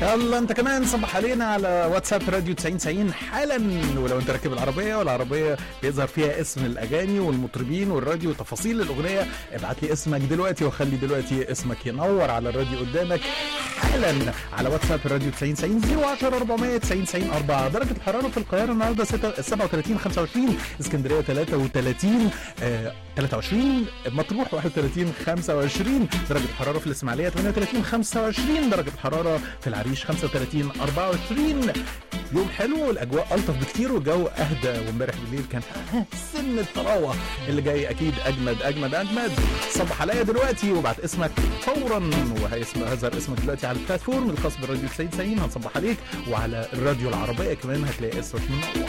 يلا انت كمان صبح علينا على واتساب راديو 90 90 حالا ولو انت راكب العربيه والعربيه بيظهر فيها اسم الاغاني والمطربين والراديو وتفاصيل الاغنيه ابعت لي اسمك دلوقتي وخلي دلوقتي اسمك ينور على الراديو قدامك حالا على واتساب راديو 90 90 010 400 90 90 4 درجه الحراره في القاهره النهارده 37 25 اسكندريه 33 آه 23 مطروح 31 25 درجه الحراره في الاسماعيليه 38 25 درجه الحراره في العريش 35 24 يوم حلو والاجواء الطف بكتير والجو اهدى وامبارح بالليل كان سن الطراوه اللي جاي اكيد اجمد اجمد اجمد صبح عليا دلوقتي وابعت اسمك فورا وهيظهر اسمك دلوقتي على البلاتفورم الخاص بالراديو 90 90 هنصبح عليك وعلى الراديو العربيه كمان هتلاقي اسمك منور